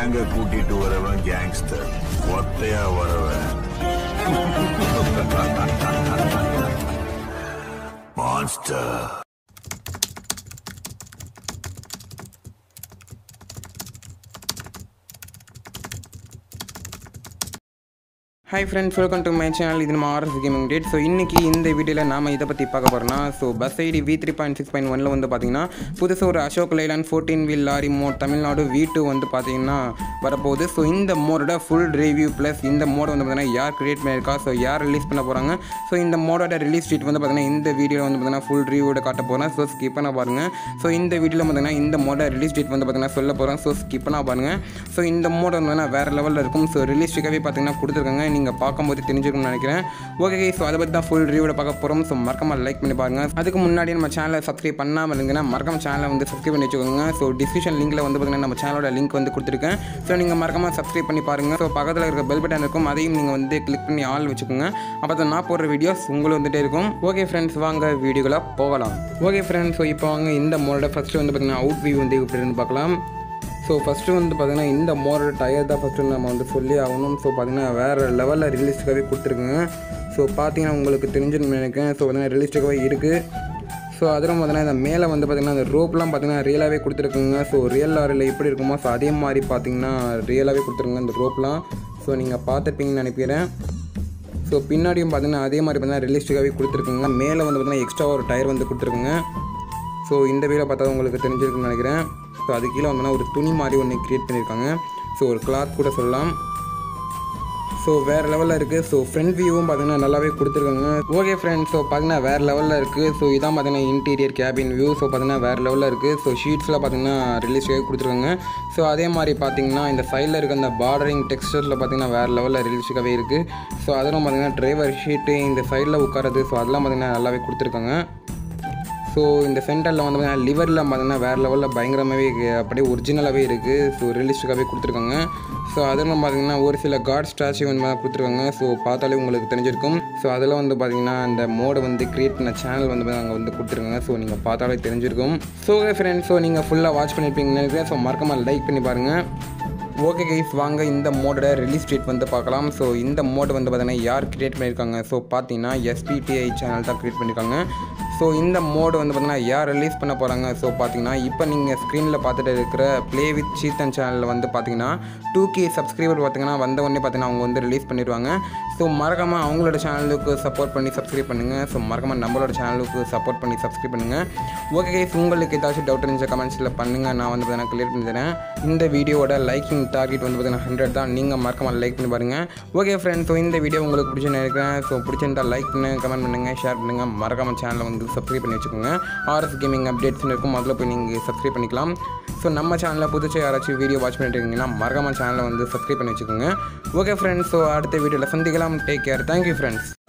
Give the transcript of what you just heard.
கேங்க கூட்டிட்டு வரவன் கேங்ஸ்டர் ஒத்தையா வரவன் monster hi friends welcome to my channel இது நம்ம ஆர்எஸ் கேமிங் டேட் ஸோ இன்றைக்கி இந்த வீடியோவில் நாம் இதை பற்றி பார்க்க போகிறோம்னா so bus ID v three point six point ஒனில் வந்து பார்த்தீங்கன்னா புதுசாக ஒரு Ashok Leyland fourteen wheel lorry mod Tamil Nadu v two வந்து பார்த்தீங்கன்னா வரப்போகுது ஸோ இந்த மோடோட ஃபுல் ரிவ்யூ ப்ளஸ் இந்த மோட் வந்து பார்த்தீங்கன்னா யார் கிரியேட் பண்ணியிருக்கா ஸோ யார் ரிலீஸ் பண்ண போகிறாங்க ஸோ இந்த மோடோட ரிலீஸ் டேட் வந்து பார்த்தீங்கன்னா இந்த வீடியோவில் வந்து பார்த்தீங்கன்னா ஃபுல் ரிவ்யூட காட்ட போகிறேன் ஸோ ஸ்கிப் பண்ண பாருங்கள் ஸோ இந்த வீடியோவில் பார்த்தீங்கன்னா இந்த மோட ரிலீஸ் டேட் வந்து பார்த்தீங்கன்னா சொல்ல போகிறேன் ஸோ ஸ்கிப் பண்ண பாருங்கள் ஸோ இந்த மோட் வந்து பார்த்தீங்கன்னா வேறு லெவலில் இருக்கும் ஸோ ரிலீஸ் டேக்காகவே பார்த்தீங்கன்னா கொடுத்துருக்காங்க நீங்கள் பார்க்கும்போது தெரிஞ்சுக்கணும்னு நினைக்கிறேன் ஓகே ஸோ அதை பற்றி தான் ஃபுல் ரிவ்யூட பார்க்க போகிறோம் ஸோ மறக்காம லைக் பண்ணி பாருங்கள் அதுக்கு முன்னாடி நம்ம சேனலை சப்ஸ்கிரைப் பண்ணாமல் இருந்தீங்கன்னா மறக்காம சேனலை வந்து சப்ஸ்கிரைப் பண்ணி வச்சுக்கோங்க ஸோ டிஸ்கிரிப்ஷன் லிங்கில் வந்து பார்த்தீங்கன்னா நம்ம சேனலோட லிங்க் வந்து கொடுத்துருக்கேன் ஸோ நீங்கள் மறக்காம சப்ஸ்கிரைப் பண்ணி பாருங்கள் ஸோ பக்கத்தில் இருக்க பெல் பட்டன் இருக்கும் அதையும் நீங்கள் வந்து கிளிக் பண்ணி ஆள் வச்சுக்கோங்க அப்போ தான் நான் போடுற வீடியோஸ் உங்களுக்கு வந்துட்டே இருக்கும் ஓகே ஃப்ரெண்ட்ஸ் வாங்க வீடியோக்குள்ளே போகலாம் ஓகே ஃப்ரெண்ட்ஸ் ஸோ இப்போ வாங்க இந்த மோட ஃபஸ்ட்டு வந்து பார்த்தீங்கன்னா அவுட் வியூ வந்து இப்படின்னு பார்க்கலாம் ஸோ ஃபஸ்ட்டு வந்து பார்த்திங்கன்னா இந்த மோரோட டயர் தான் ஃபஸ்ட்டு நம்ம வந்து சொல்லி ஆகணும் ஸோ பார்த்திங்கன்னா வேறு லெவலில் ரிலீஸ்டிக்காகவே கொடுத்துருக்குங்க ஸோ பார்த்தீங்கன்னா உங்களுக்கு தெரிஞ்சுன்னு நினைக்கிறேன் ஸோ பார்த்தீங்கன்னா ரிலீஸ்டிக்காகவே இருக்குது ஸோ அதில் பார்த்தீங்கன்னா இந்த மேலே வந்து பார்த்திங்கன்னா இந்த ரோப்லாம் பார்த்தீங்கன்னா ரியலாகவே கொடுத்துருக்குங்க ஸோ ரியல் லாரியில் எப்படி இருக்குமோ ஸோ அதே மாதிரி பார்த்தீங்கன்னா ரியலாகவே கொடுத்துருக்குங்க இந்த ரோப்லாம் ஸோ நீங்கள் பார்த்துருப்பீங்கன்னு நினைக்கிறேன் ஸோ பின்னாடியும் பார்த்தீங்கன்னா அதே மாதிரி பார்த்தீங்கன்னா ரியலிஸ்டிக்காகவே கொடுத்துருக்குங்க மேலே வந்து பார்த்தீங்கன்னா எக்ஸ்ட்ரா ஒரு டயர் வந்து கொடுத்துருக்குங்க ஸோ இந்த வீடியோ பார்த்தா உங்களுக்கு தெரிஞ்சிருக்குன்னு நினைக்கிறேன் ஸோ அது கீழே வந்தோன்னா ஒரு துணி மாதிரி ஒன்று க்ரியேட் பண்ணியிருக்காங்க ஸோ ஒரு கிளாத் கூட சொல்லலாம் ஸோ வேறு லெவலில் இருக்குது ஸோ ஃப்ரண்ட் வியூவும் பார்த்தீங்கன்னா நல்லாவே கொடுத்துருக்காங்க ஓகே ஃப்ரெண்ட்ஸ் ஸோ பார்த்தீங்கன்னா வேறு லெவலில் இருக்குது ஸோ இதான் பார்த்தீங்கன்னா இன்டீரியர் கேபின் வியூ ஸோ பார்த்தீங்கன்னா வேறு லெவலில் இருக்குது ஸோ ஷீட்ஸில் பார்த்தீங்கன்னா ரிலீஸ்டாகவே கொடுத்துருக்காங்க ஸோ அதே மாதிரி பார்த்தீங்கன்னா இந்த சைடில் இருக்க அந்த பார்டரிங் டெக்ஸ்டரில் பார்த்தீங்கன்னா வேறு லெவலில் ரிலீஸ்டாகவே இருக்குது ஸோ அதெல்லாம் பார்த்தீங்கன்னா டிரைவர் ஷீட்டு இந்த சைடில் உட்காரது ஸோ அதெல்லாம் பார்த்தீங்கன்னா நல்லாவே கொடுத்துருக்காங்க ஸோ இந்த சென்டரில் வந்து பார்த்தீங்கன்னா லிவரில் பார்த்தீங்கன்னா வேறு லெவலில் பயங்கரமாகவே இருக்கு- அப்படியே ஒரிஜினலாகவே இருக்குது ஸோ ரியலிஸ்டிக்காகவே கொடுத்துருக்காங்க ஸோ அதெல்லாம் பார்த்தீங்கன்னா ஒரு சில காட் ஸ்டாச்சு வந்து மாதிரி கொடுத்துருக்காங்க ஸோ பார்த்தாலே உங்களுக்கு தெரிஞ்சிருக்கும் ஸோ அதில் வந்து பார்த்தீங்கன்னா இந்த மோடை வந்து கிரியேட் பண்ண சேனல் வந்து அங்கே வந்து கொடுத்துருக்காங்க ஸோ நீங்கள் பார்த்தாலே தெரிஞ்சிருக்கும் ஸோ ஃப்ரெண்ட்ஸ் ஸோ நீங்கள் ஃபுல்லாக வாட்ச் பண்ணியிருப்பீங்கன்னு நினைக்கிறேன் ஸோ மறக்காமல் லைக் பண்ணி பாருங்கள் ஓகே கைஸ் வாங்க இந்த மோடோட ரிலீஸ் டேட் வந்து பார்க்கலாம் ஸோ இந்த மோட் வந்து பார்த்தீங்கன்னா யார் கிரியேட் பண்ணியிருக்காங்க ஸோ பார்த்தீங்கன்னா எஸ்பிடிஐ சேனல் தான் கிரியேட் பண்ணியிருக்காங்க ஸோ இந்த மோடு வந்து பார்த்தீங்கன்னா யார் ரிலீஸ் பண்ண போகிறாங்க ஸோ பார்த்தீங்கன்னா இப்போ நீங்கள் ஸ்க்ரீனில் பார்த்துட்டு இருக்கிற ப்ளே வித் சீத்தன் சேனலில் வந்து பார்த்தீங்கன்னா டூ கே சப்ஸ்கிரைபர் பார்த்தீங்கன்னா வந்த உடனே பார்த்தீங்கன்னா அவங்க வந்து ரிலீஸ் பண்ணிடுவாங்க ஸோ மறக்காமல் அவங்களோட சேனலுக்கு சப்போர்ட் பண்ணி சப்ஸ்கிரைப் பண்ணுங்கள் ஸோ மறக்காமல் நம்மளோட சேனலுக்கு சப்போர்ட் பண்ணி சப்ஸ்கிரைப் பண்ணுங்கள் ஓகே கைஸ் உங்களுக்கு ஏதாச்சும் டவுட் இருந்துச்சு கமெண்ட்ஸில் பண்ணுங்கள் நான் வந்து பார்த்தீங்கன்னா கிளியர் பண்ணி தரேன் இந்த வீடியோவோட லைக்கிங் டார்கெட் வந்து பார்த்தீங்கன்னா ஹண்ட்ரட் தான் நீங்கள் மறக்காமல் லைக் பண்ணி பாருங்கள் ஓகே ஃப்ரெண்ட்ஸ் ஸோ இந்த வீடியோ உங்களுக்கு பிடிச்சுன்னு நினைக்கிறேன் ஸோ பிடிச்சிருந்தா லைக் பண்ணுங்கள் கமெண்ட் பண்ணுங்கள் ஷேர் பண்ணுங்கள் மறக்காமல் சேனலை வந்து சப்ஸ்கிரைப் பண்ணி வச்சுக்கோங்க ஆர்எஸ் கேமிங் அப்டேட்ஸ்னு இருக்கும் அதில் போய் நீங்கள் சப்ஸ்கிரைப் பண்ணிக்கலாம் ஸோ நம்ம சேனலில் புதுசாக யாராச்சும் வீடியோ வாட்ச் பண்ணிட்டு இருக்கீங்கன்னா மறக்காமல் சேனலை வந்து சப்ஸ்கிரைப் பண்ணி வச்சுக்கோங்க ஓகே ஃப்ரெண்ட்ஸ் ஸோ அடுத்த வீடியோவில் சந்திக்கலாம் டேக் கேர் தேங்க்யூ ஃப்ரெண்ட்ஸ்